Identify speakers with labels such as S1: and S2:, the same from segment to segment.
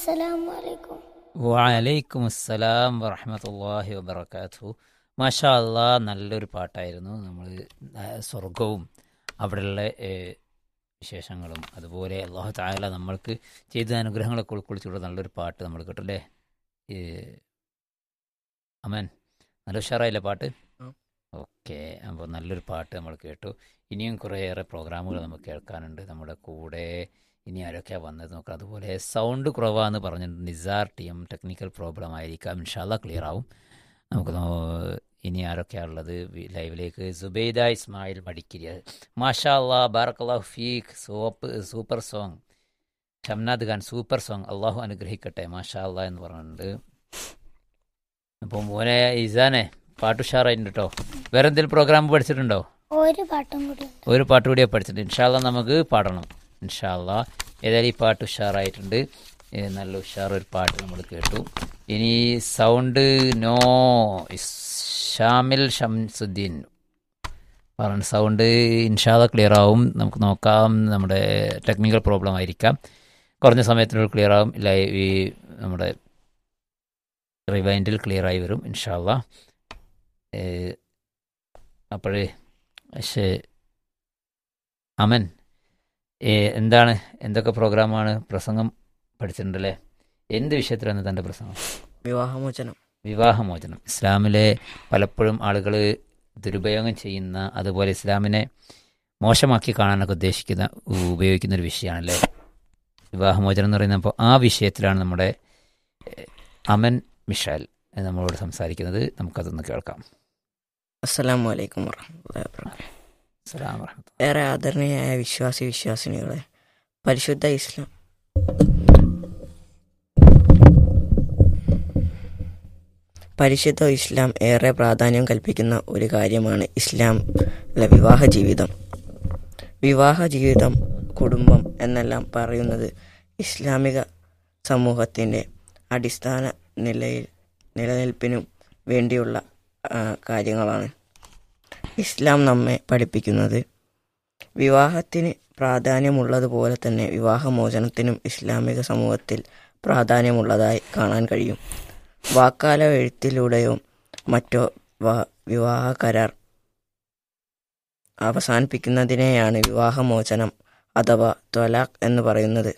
S1: അസ്സലാമു അലൈക്കും
S2: വലൈക്കും അസ്സലാം വറഹമത്തല്ലാഹി വബർക്കാത്തു മാഷാ അല്ലാ നല്ലൊരു പാട്ടായിരുന്നു നമ്മൾ സ്വർഗവും അവിടെയുള്ള ഏഹ്, വിശേഷങ്ങളും അതുപോലെ അള്ളാഹു താല നമ്മൾക്ക് ചെയ്ത അനുഗ്രഹങ്ങളൊക്കെ ഉൾക്കൊള്ളിച്ചുള്ള നല്ലൊരു പാട്ട് നമ്മൾ കേട്ടല്ലേ ഏഹ്, അമൻ നല്ല ഉഷാറായില്ലേ പാട്ട്
S3: ആ.
S2: ഓക്കെ അപ്പോൾ നല്ലൊരു പാട്ട് നമ്മൾ കേട്ടു ഇനിയും കുറേയേറെ പ്രോഗ്രാമുകൾ നമുക്ക് കേൾക്കാനുണ്ട് നമ്മുടെ കൂടെ ഇനി ആരൊക്കെയാണ് വന്നത് നോക്കാം അതുപോലെ സൗണ്ട് കുറവാന്ന് പറഞ്ഞിട്ടുണ്ട് Nisar T M technical problem ആയിരിക്കാം ഇൻഷാല്ല ക്ലിയർ ആവും നമുക്ക് നോ- ഇനി ആരൊക്കെയാണ് ഉള്ളത് വി- ലൈവിലേക്ക് സുബൈദ ഇസ്മായിൽ മടിക്കിരി മാഷാ അല്ലാ ബാറക്കല്ലാഹു ഫീഖ് സോപ്പ് super song Shamnad Khan super song അള്ളാഹു അനുഗ്രഹിക്കട്ടെ മാഷാ അല്ലാ എന്ന് പറഞ്ഞിട്ടുണ്ട് അപ്പോൾ മോനെ ഇസാനെ പാട്ടുഷാറായിട്ടുണ്ട് കേട്ടോ വേറെ എന്തെങ്കിലും പ്രോഗ്രാം പഠിച്ചിട്ടുണ്ടോ
S1: ഒരു പാട്ടും കൂടി ഉണ്ട്
S2: ഒരു പാട്ട് കൂടിയാണ് പഠിച്ചിട്ടുണ്ട് ഇൻഷാല്ല നമുക്ക് പാടണം ഇൻഷാല്ല ഏതായാലും ഈ പാട്ട് ഉഷാറായിട്ടുണ്ട് ഏ, നല്ല ഉഷാർ ഒരു പാട്ട് നമ്മൾ കേട്ടു ഇനി sound no is Shamil Shamsuddeen പറഞ്ഞ സൗണ്ട് ഇൻഷാല്ല ക്ലിയർ ആവും നമുക്ക് നോക്കാം നമ്മുടെ ടെക്നിക്കൽ പ്രോബ്ലം ആയിരിക്കാം കുറഞ്ഞ സമയത്തിനുള്ളിൽ ക്ലിയർ ആവും ലൈവ് ഈ നമ്മുടെ റിവൈൻഡിൽ ക്ലിയർ ആയി വരും ഇൻഷാല്ല അപ്പോഴേ പക്ഷേ അമൻ ഏ, എന്താണ് എന്തൊക്കെ പ്രോഗ്രാമാണ് പ്രസംഗം പഠിച്ചിട്ടുണ്ടല്ലേ എന്ത് വിഷയത്തിലാണ് തൻ്റെ പ്രസംഗം
S3: വിവാഹമോചനം
S2: വിവാഹമോചനം ഇസ്ലാമിലെ പലപ്പോഴും ആളുകൾ ദുരുപയോഗം ചെയ്യുന്ന അതുപോലെ ഇസ്ലാമിനെ മോശമാക്കി കാണാനൊക്കെ ഉദ്ദേശിക്കുന്ന ഉപയോഗിക്കുന്ന ഒരു വിഷയമാണല്ലേ വിവാഹമോചനം എന്ന് പറയുന്നത് അപ്പോൾ ആ വിഷയത്തിലാണ് നമ്മുടെ ഏ, അമൻ മിഷാൽ നമ്മളോട് സംസാരിക്കുന്നത് നമുക്കതൊന്ന് കേൾക്കാം
S3: അസ്സലാമു അലൈക്കും വറഹ്മത്തുള്ളാഹി വബറകാതുഹു
S2: അസ്സലാമു അലൈക്കും
S3: ഏറെ ആദരണീയായ വിശ്വാസി വിശ്വാസിനികളെ പരിശുദ്ധ ഇസ്ലാം പരിശുദ്ധ ഇസ്ലാം ഏറെ പ്രാധാന്യം കൽപ്പിക്കുന്ന ഒരു കാര്യമാണ് ഇസ്ലാം അല്ല വിവാഹ ജീവിതം വിവാഹ ജീവിതം കുടുംബം എന്നെല്ലാം പറയുന്നത് ഇസ്ലാമിക സമൂഹത്തിൻ്റെ അടിസ്ഥാന നിലയിൽ നിലനിൽപ്പിനും വേണ്ടിയുള്ള ആ, കാര്യങ്ങളാണ് ഇസ്ലാം നമ്മെ പഠിപ്പിക്കുന്നത് വിവാഹത്തിന് പ്രാധാന്യമുള്ളതുപോലെ തന്നെ വിവാഹമോചനത്തിനും ഇസ്ലാമിക സമൂഹത്തിൽ പ്രാധാന്യമുള്ളതായി കാണാൻ കഴിയും വാക്കാല എഴുത്തിലൂടെയോ മറ്റോ വ- വിവാഹ കരാർ അവസാനിപ്പിക്കുന്നതിനെയാണ് വിവാഹമോചനം അഥവാ ത്വലാഖ് എന്ന് പറയുന്നത്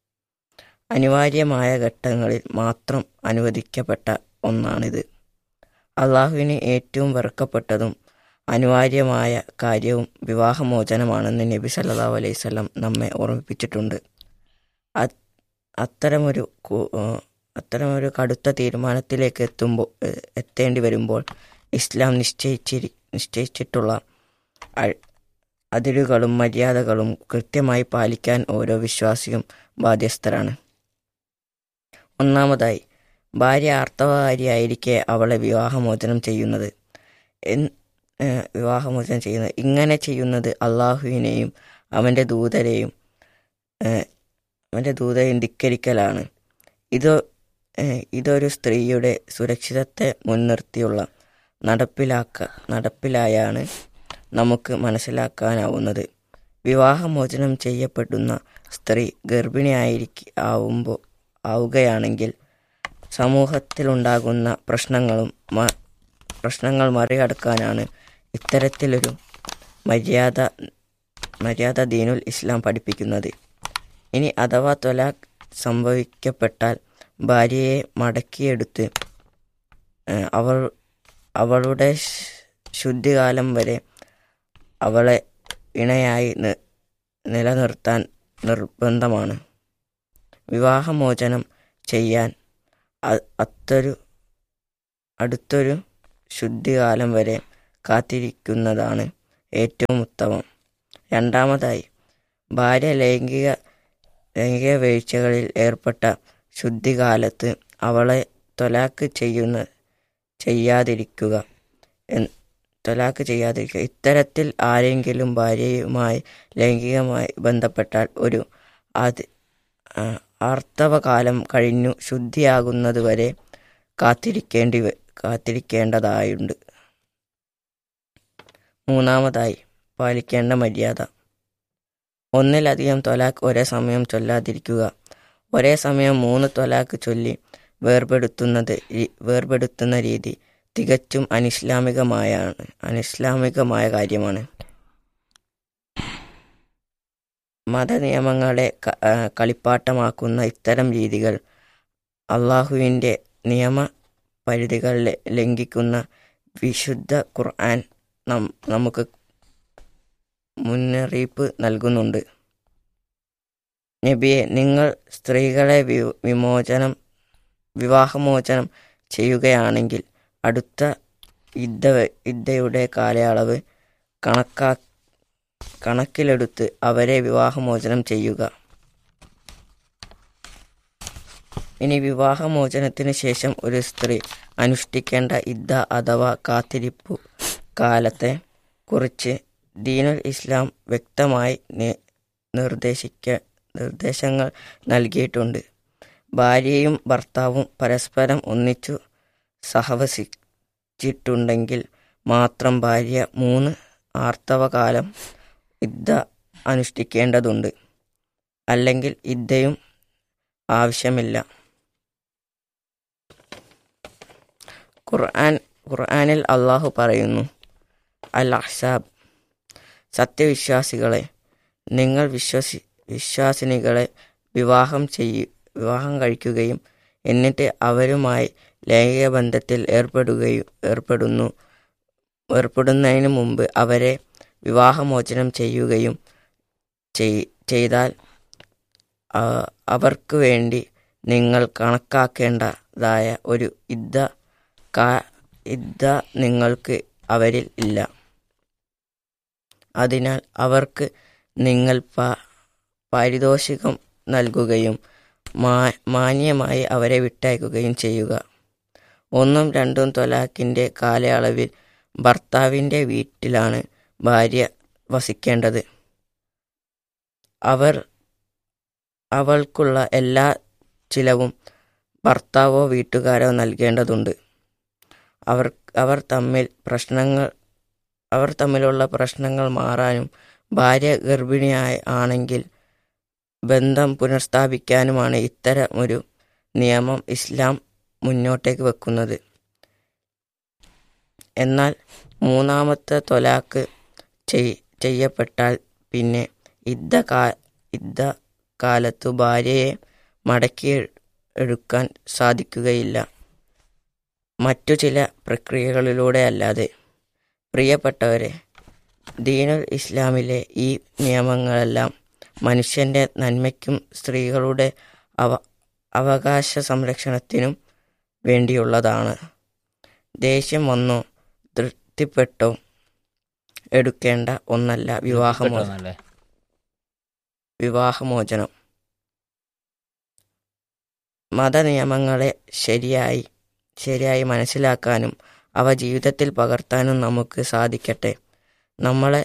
S3: അനിവാര്യമായ ഘട്ടങ്ങളിൽ മാത്രം അനുവദിക്കപ്പെട്ട ഒന്നാണിത് അള്ളാഹുവിന് ഏറ്റവും വെറുക്കപ്പെട്ടതും അനിവാര്യമായ കാര്യവും വിവാഹമോചനമാണെന്ന് നബി സല്ലല്ലാഹു അലൈഹി വസല്ലം നമ്മെ ഓർമ്മിപ്പിച്ചിട്ടുണ്ട് അത് അത്തരമൊരു കു- ഏഹ് അത്തരമൊരു കടുത്ത തീരുമാനത്തിലേക്ക് എത്തുമ്പോൾ ഏഹ് എത്തേണ്ടി വരുമ്പോൾ ഇസ്ലാം നിശ്ചയിച്ചിരി നിശ്ചയിച്ചിട്ടുള്ള അ- അതിരുകളും മര്യാദകളും കൃത്യമായി പാലിക്കാൻ ഓരോ വിശ്വാസിയും ബാധ്യസ്ഥരാണ് ഒന്നാമതായി ഭാര്യ ആർത്തവകാരിയായിരിക്കെ അവളെ വിവാഹമോചനം ചെയ്യുന്നത് എൻ- ഏഹ് വിവാഹമോചനം ചെയ്യുന്നത് ഇങ്ങനെ ചെയ്യുന്നത് അള്ളാഹുവിനെയും അവൻ്റെ ദൂതരെയും ഏഹ് അവൻ്റെ ദൂതരെയും ധിക്കരിക്കലാണ് ഇത് ഏഹ് ഇതൊരു സ്ത്രീയുടെ സുരക്ഷിതത്തെ മുൻനിർത്തിയുള്ള നടപ്പിലാക്ക നടപ്പിലായാണ് നമുക്ക് മനസ്സിലാക്കാനാവുന്നത് വിവാഹമോചനം ചെയ്യപ്പെടുന്ന സ്ത്രീ ഗർഭിണിയായിരിക്ക ആവുമ്പോൾ ആവുകയാണെങ്കിൽ സമൂഹത്തിലുണ്ടാകുന്ന പ്രശ്നങ്ങളും മ- പ്രശ്നങ്ങൾ മറികടക്കാനാണ് ഇത്തരത്തിലൊരു മര്യാദ മര്യാദ ദീനുൽ ഇസ്ലാം പഠിപ്പിക്കുന്നത് ഇനി അഥവാ ത്വലാഖ് സംഭവിക്കപ്പെട്ടാൽ ഭാര്യയെ മടക്കിയെടുത്ത് ഏഹ്, അവൾ അവളുടെ ശ്- ശുദ്ധികാലം വരെ അവളെ ഇണയായി നി- നിലനിർത്താൻ നിർബന്ധമാണ് വിവാഹമോചനം ചെയ്യാൻ അ- അത്തൊരു അടുത്തൊരു ശുദ്ധികാലം വരെ കാത്തിരിക്കുന്നതാണ് ഏറ്റവും ഉത്തമം രണ്ടാമതായി ഭാര്യ ലൈംഗിക ലൈംഗിക വീഴ്ചകളിൽ ഏർപ്പെട്ട ശുദ്ധികാലത്ത് അവളെ തൊലാക്ക് ചെയ്യുന്ന ചെയ്യാതിരിക്കുക എൻ- തൊലാക്ക് ചെയ്യാതിരിക്കുക ഇത്തരത്തിൽ ആരെങ്കിലും ഭാര്യയുമായി ലൈംഗികമായി ബന്ധപ്പെട്ടാൽ ഒരു ആദ്യ ആ, ആർത്തവകാലം കഴിഞ്ഞു ശുദ്ധിയാകുന്നതുവരെ കാത്തിരിക്കേണ്ടി വ- കാത്തിരിക്കേണ്ടതായുണ്ട് മൂന്നാമതായി പാലിക്കേണ്ട മര്യാദ ഒന്നിലധികം തൊലാഖ് ഒരേ സമയം ചൊല്ലാതിരിക്കുക ഒരേ സമയം മൂന്ന് ത്വലാക്ക് ചൊല്ലി വേർപെടുത്തുന്നത് രീ- വേർപെടുത്തുന്ന രീതി തികച്ചും അനിസ്ലാമികമായാണ് അനിസ്ലാമികമായ കാര്യമാണ് മതനിയമങ്ങളെ ക- ആ, കളിപ്പാട്ടമാക്കുന്ന ഇത്തരം രീതികൾ അള്ളാഹുവിൻ്റെ നിയമ പരിധികൾ ല- ലംഘിക്കുന്ന വിശുദ്ധ ഖുർആൻ നം നമുക്ക് മുന്നറിയിപ്പ് നൽകുന്നുണ്ട് നബിയെ നിങ്ങൾ സ്ത്രീകളെ വി വിമോചനം വിവാഹമോചനം ചെയ്യുകയാണെങ്കിൽ അടുത്ത യുദ്ധ യുദ്ധയുടെ കാലയളവ് കണക്കാ കണക്കിലെടുത്ത് അവരെ വിവാഹമോചനം ചെയ്യുക ഇനി വിവാഹമോചനത്തിന് ശേഷം ഒരു സ്ത്രീ അനുഷ്ഠിക്കേണ്ട ഇദ്ദ അഥവാ കാത്തിരിപ്പു കാലത്തെ കുറിച്ച് ദീനുൽ ഇസ്ലാം വ്യക്തമായി നി- നിർദ്ദേശിക്ക നിർദ്ദേശങ്ങൾ നൽകിയിട്ടുണ്ട് ഭാര്യയും ഭർത്താവും പരസ്പരം ഒന്നിച്ചു സഹവസിച്ചിട്ടുണ്ടെങ്കിൽ മാത്രം ഭാര്യ മൂന്ന് ആർത്തവകാലം ഇദ്ദ അനുഷ്ഠിക്കേണ്ടതുണ്ട് അല്ലെങ്കിൽ ഇദ്ദയും ആവശ്യമില്ല ഖുർആൻ ഖുർആനിൽ അള്ളാഹു പറയുന്നു അൽ അഹ്സാബ് സത്യവിശ്വാസികളെ നിങ്ങൾ വിശ്വസി വിശ്വാസിനികളെ വിവാഹം ചെയ്യ വിവാഹം കഴിക്കുകയും എന്നിട്ട് അവരുമായി ലൈംഗിക ബന്ധത്തിൽ ഏർപ്പെടുകയും ഏർപ്പെടുന്നു ഏർപ്പെടുന്നതിന് മുമ്പ് അവരെ വിവാഹമോചനം ചെയ്യുകയും ചെയ്- ചെയ്താൽ ആ, അവർക്ക് വേണ്ടി നിങ്ങൾ കണക്കാക്കേണ്ടതായ ഒരു ഇദ്ദ കാ ഇദ്ദ നിങ്ങൾക്ക് അവരിൽ ഇല്ല അതിനാൽ അവർക്ക് നിങ്ങൾ പ പാരിതോഷികം നൽകുകയും മാ മാന്യമായി അവരെ വിട്ടയക്കുകയും ചെയ്യുക ഒന്നും രണ്ടും തൊലാക്കിൻ്റെ കാലയളവിൽ ഭർത്താവിൻ്റെ വീട്ടിലാണ് ഭാര്യ വസിക്കേണ്ടത് അവർ അവൾക്കുള്ള എല്ലാ ചിലവും ഭർത്താവോ വീട്ടുകാരോ നൽകേണ്ടതുണ്ട് അവർ അവർ തമ്മിൽ പ്രശ്നങ്ങൾ അവർ തമ്മിലുള്ള പ്രശ്നങ്ങൾ മാറാനും ഭാര്യ ഗർഭിണിയായി ആണെങ്കിൽ ബന്ധം പുനഃസ്ഥാപിക്കാനുമാണ് ഇത്തരം ഒരു നിയമം ഇസ്ലാം മുന്നോട്ടേക്ക് വെക്കുന്നത് എന്നാൽ മൂന്നാമത്തെ തൊലാക്ക് ചെയ് ചെയ്യപ്പെട്ടാൽ പിന്നെ ഇദ്ദ കാ ഇദ്ദ കാലത്തു ഭാര്യയെ മടക്കി എടുക്കാൻ സാധിക്കുകയില്ല മറ്റു ചില പ്രക്രിയകളിലൂടെ അല്ലാതെ പ്രിയപ്പെട്ടവരെ ദീനുൽ ഇസ്ലാമിലെ ഈ നിയമങ്ങളെല്ലാം മനുഷ്യൻ്റെ നന്മയ്ക്കും സ്ത്രീകളുടെ അവ അവകാശ സംരക്ഷണത്തിനും വേണ്ടിയുള്ളതാണ് ദേഷ്യം വന്നോ തൃപ്തിപ്പെട്ടോ എടുക്കേണ്ട ഒന്നല്ല വിവാഹമോ
S2: പെട്ടെന്നല്ലേ
S3: വിവാഹമോചനം മതനിയമങ്ങളെ ശരിയായി ശരിയായി മനസ്സിലാക്കാനും അവ ജീവിതത്തിൽ പകർത്താനും നമുക്ക് സാധിക്കട്ടെ നമ്മളെ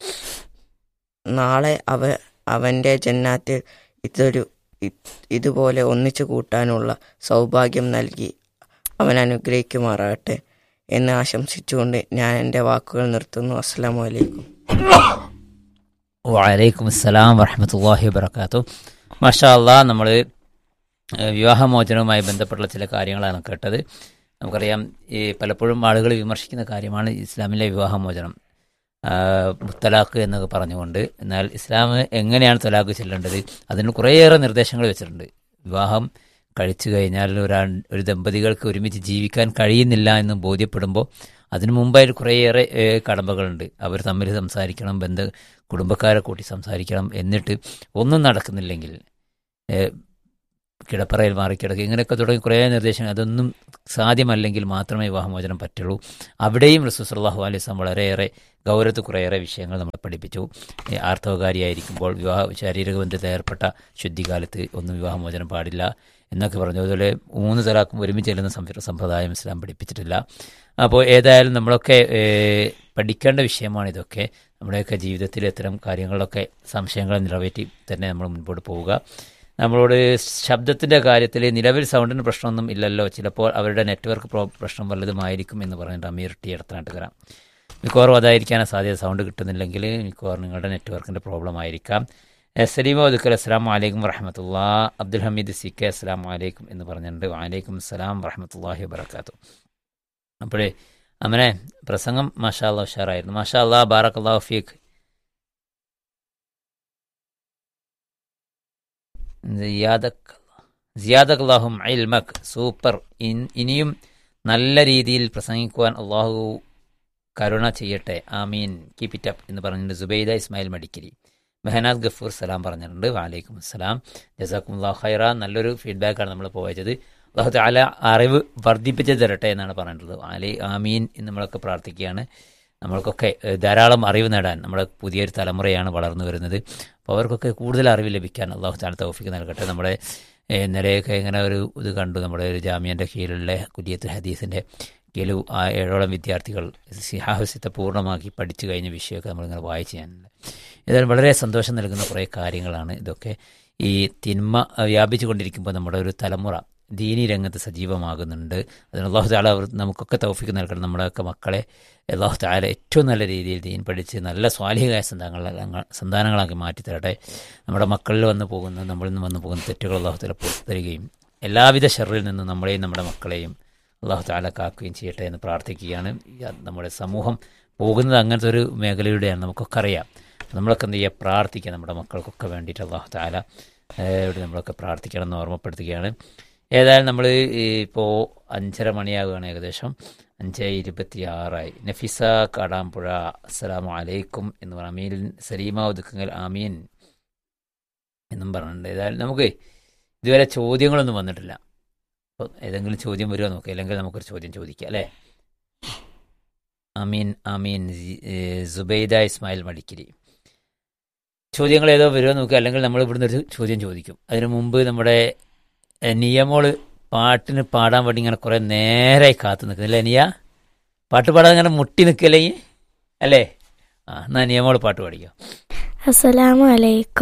S3: നാളെ അവ അവൻ്റെ ജന്നാത്തിൽ ഇതൊരു ഇ- ഇതുപോലെ ഒന്നിച്ചു കൂട്ടാനുള്ള സൗഭാഗ്യം നൽകി അവൻ അനുഗ്രഹിക്കുമാറാകട്ടെ എന്ന് ആശംസിച്ചുകൊണ്ട് ഞാൻ എൻ്റെ വാക്കുകൾ നിർത്തുന്നു അസ്സാം വലൈക്കും
S2: വലൈക്കും അസ്സലാം വറഹമത്തല്ലാഹി വബർക്കാത്തു മാഷാ അല്ലാ നമ്മൾ വിവാഹമോചനവുമായി ബന്ധപ്പെട്ടുള്ള ചില കാര്യങ്ങളാണ് കേട്ടത് നമുക്കറിയാം ഈ പലപ്പോഴും ആളുകൾ വിമർശിക്കുന്ന കാര്യമാണ് ഇസ്ലാമിലെ വിവാഹമോചനം ആ, മുത്തലാഖ് എന്നൊക്കെ പറഞ്ഞുകൊണ്ട് എന്നാൽ ഇസ്ലാം എങ്ങനെയാണ് തലാഖ് ചെല്ലേണ്ടത് അതിന് കുറേയേറെ നിർദ്ദേശങ്ങൾ വെച്ചിട്ടുണ്ട് വിവാഹം കഴിച്ചു കഴിഞ്ഞാൽ ഒരാൾ ഒരു ദമ്പതികൾക്ക് ഒരുമിച്ച് ജീവിക്കാൻ കഴിയുന്നില്ല എന്ന് ബോധ്യപ്പെടുമ്പോൾ അതിനു മുമ്പായിട്ട് കുറേയേറെ ഏ, കടമ്പകളുണ്ട് അവർ തമ്മിൽ സംസാരിക്കണം ബന്ധ കുടുംബക്കാരെ കൂട്ടി സംസാരിക്കണം എന്നിട്ട് ഒന്നും നടക്കുന്നില്ലെങ്കിൽ ഏ, കിടപ്പറയിൽ മാറിക്കിടക്കുക ഇങ്ങനെയൊക്കെ തുടങ്ങി കുറേ നിർദ്ദേശങ്ങൾ അതൊന്നും സാധ്യമല്ലെങ്കിൽ മാത്രമേ വിവാഹമോചനം പറ്റുള്ളൂ അവിടെയും റസൂസല്ലാഹു അലൈഹി വസല്ലം വളരെയേറെ ഗൗരവത്തിൽ കുറേയേറെ വിഷയങ്ങൾ നമ്മളെ പഠിപ്പിച്ചു ഈ ആർത്തവകാരിയായിരിക്കുമ്പോൾ വിവാഹ ശാരീരിക ബന്ധത്തിൽ ഏർപ്പെട്ട ശുദ്ധികാലത്ത് ഒന്നും വിവാഹമോചനം പാടില്ല എന്നൊക്കെ പറഞ്ഞു അതുപോലെ മൂന്ന് തലാക്കും ഒരുമിച്ച് ചെല്ലുന്ന സംവി- സമ്പ്രദായം ഇസ്ലാം പഠിപ്പിച്ചിട്ടില്ല അപ്പോൾ ഏതായാലും നമ്മളൊക്കെ ഏ, പഠിക്കേണ്ട വിഷയമാണ് ഇതൊക്കെ നമ്മുടെയൊക്കെ ജീവിതത്തിൽ ഇത്തരം കാര്യങ്ങളിലൊക്കെ സംശയങ്ങൾ നിറവേറ്റി തന്നെ നമ്മൾ മുൻപോട്ട് പോവുക നമ്മളോട് ശബ്ദത്തിൻ്റെ കാര്യത്തിൽ നിലവിൽ സൗണ്ടിന് പ്രശ്നമൊന്നും ഇല്ലല്ലോ ചിലപ്പോൾ അവരുടെ നെറ്റ്വർക്ക് പ്രോ പ്രശ്നം വല്ലതുമായിരിക്കും എന്ന് പറഞ്ഞിട്ട് അമീർ ടി എടുത്തനാട്ടുകര മിക്കവാറും അതായിരിക്കാനാണ് സാധ്യത സൗണ്ട് കിട്ടുന്നില്ലെങ്കിൽ മിക്കവാറും നിങ്ങളുടെ നെറ്റ്വർക്കിൻ്റെ പ്രോബ്ലം ആയിരിക്കാം സലീമ ഒതുക്കൽ അസ്സാം വലൈക്കും വറഹമത്തുള്ള അബ്ദുൽ ഹമീദ് സി കെ അസ്സാം വലൈക്കും എന്ന് പറഞ്ഞിട്ടുണ്ട് വലൈക്കും അസ്സലാം വറഹമത്തല്ലാഹി വബർക്കാത്തു അപ്പോഴേ അമ്മനെ പ്രസംഗം മാഷാ അല്ലാ ഉഷാറായിരുന്നു മാഷാ അല്ലാ ബാറക് അള്ളാഹു ഫീഖ് സിയാദക് സിയാദക് അള്ളാഹും ഇൽമക് സൂപ്പർ ഇൻ- ഇനിയും നല്ല രീതിയിൽ പ്രസംഗിക്കുവാൻ അള്ളാഹു കരുണ ചെയ്യട്ടെ ആമീൻ കീപ് ഇറ്റ് അപ്പ് എന്ന് പറഞ്ഞിട്ട് സുബൈദ ഇസ്മായിൽ മടിക്കരി മെഹനാദ് ഗഫൂർ സലാം പറഞ്ഞിട്ടുണ്ട് വാലൈക്കും അസ്സലാം ജസാക്കും അള്ളാഹു ഖൈറ നല്ലൊരു ഫീഡ്ബാക്കാണ് നമ്മൾ പോയത് അള്ളാഹു താല അറിവ് വർദ്ധിപ്പിച്ച് തരട്ടെ എന്നാണ് പറഞ്ഞിട്ടുള്ളത് ആലി ആമീൻ എന്ന് നമ്മളൊക്കെ പ്രാർത്ഥിക്കുകയാണ് നമ്മൾക്കൊക്കെ ഏഹ്, ധാരാളം അറിവ് നേടാൻ നമ്മുടെ പുതിയൊരു തലമുറയാണ് വളർന്നു വരുന്നത് അപ്പോൾ അവർക്കൊക്കെ കൂടുതൽ അറിവ് ലഭിക്കാൻ അള്ളാഹു താല തൗഫിക്ക് നൽകട്ടെ നമ്മുടെ ഏഹ്, ഇന്നലെയൊക്കെ ഇങ്ങനെ ഒരു ഇത് കണ്ടു നമ്മുടെ ഒരു ജാമ്യൻ്റെ കീഴിലുള്ള കുലിയത്ത് ഹദീസിൻ്റെ കീഴിൽ ആ ഏഴോളം വിദ്യാർത്ഥികൾ സിഹാഹസ്യത്തെ പൂർണ്ണമാക്കി പഠിച്ചു കഴിഞ്ഞ വിഷയമൊക്കെ നമ്മളിങ്ങനെ വായിച്ചു ഞാനുണ്ട് ഏതായാലും വളരെ സന്തോഷം നൽകുന്ന കുറേ കാര്യങ്ങളാണ് ഇതൊക്കെ ഈ തിന്മ വ്യാപിച്ചു കൊണ്ടിരിക്കുമ്പോൾ നമ്മുടെ ഒരു തലമുറ ദീനി രംഗത്ത് സജീവമാകുന്നുണ്ട് അതിന് അള്ളാഹു താല അവർ നമുക്കൊക്കെ തൗഫിക്ക് നൽകണം നമ്മുടെയൊക്കെ മക്കളെ അള്ളാഹു താല ഏറ്റവും നല്ല രീതിയിൽ ദീൻ പഠിച്ച് നല്ല സ്വാലികായ സന്താനങ്ങൾ സന്താനങ്ങളാക്കി മാറ്റി തരട്ടെ നമ്മുടെ മക്കളിൽ വന്നു പോകുന്ന നമ്മളിൽ നിന്ന് വന്നു പോകുന്ന തെറ്റുകൾ അള്ളാഹു താല പുറത്തു തരികയും എല്ലാവിധ ഷെറിൽ നിന്നും നമ്മളെയും നമ്മുടെ മക്കളെയും അള്ളാഹു താല കാക്കുകയും ചെയ്യട്ടെ എന്ന് പ്രാർത്ഥിക്കുകയാണ് ഈ നമ്മുടെ സമൂഹം പോകുന്നത് അങ്ങനത്തെ ഒരു മേഖലയിലൂടെയാണ് നമുക്കൊക്കെ അറിയാം നമ്മളൊക്കെ എന്ത് ചെയ്യുക പ്രാർത്ഥിക്കുക നമ്മുടെ മക്കൾക്കൊക്കെ വേണ്ടിയിട്ട് അള്ളാഹു താല ഇവിടെ നമ്മളൊക്കെ പ്രാർത്ഥിക്കണം എന്ന് ഓർമ്മപ്പെടുത്തുകയാണ് ഏതായാലും നമ്മൾ ഇപ്പോൾ അഞ്ചര മണിയാകുകയാണ് ഏകദേശം അഞ്ച് ഇരുപത്തി ആറായി നഫിസ കാടാമ്പുഴ അസ്സലാമു അലൈക്കും എന്ന് പറഞ്ഞ അമീൻ സലീമ ഒതുക്കുങ്ങൽ ആമീൻ എന്നും പറഞ്ഞിട്ടുണ്ട് ഏതായാലും നമുക്ക് ഇതുവരെ ചോദ്യങ്ങളൊന്നും വന്നിട്ടില്ല അപ്പോൾ ഏതെങ്കിലും ചോദ്യം വരുമോ നോക്കാം അല്ലെങ്കിൽ നമുക്കൊരു ചോദ്യം ചോദിക്കാം അല്ലേ അമീൻ അമീൻ സി- ഏ, സുബൈദ ഇസ്മായിൽ മടിക്കിരി ചോദ്യങ്ങൾ ഏതോ വരുമോ നോക്കുക അല്ലെങ്കിൽ നമ്മൾ ഇവിടുന്ന് ഒരു ചോദ്യം ചോദിക്കും അതിനു മുമ്പ് നമ്മുടെ എ, നിയമോള് പാട്ടിന് പാടാൻ വേണ്ടി ഇങ്ങനെ കുറേ നേരായി കാത്തു നിൽക്കുന്നില്ലേ നിയ പാട്ട് പാടാൻ ഇങ്ങനെ മുട്ടി നിൽക്കല്ലേ ഈ? അല്ലേ ആ എന്നാ നിയമോള് പാട്ട് പാടിക്കോ
S1: അസ്സലാമു അലൈക്കും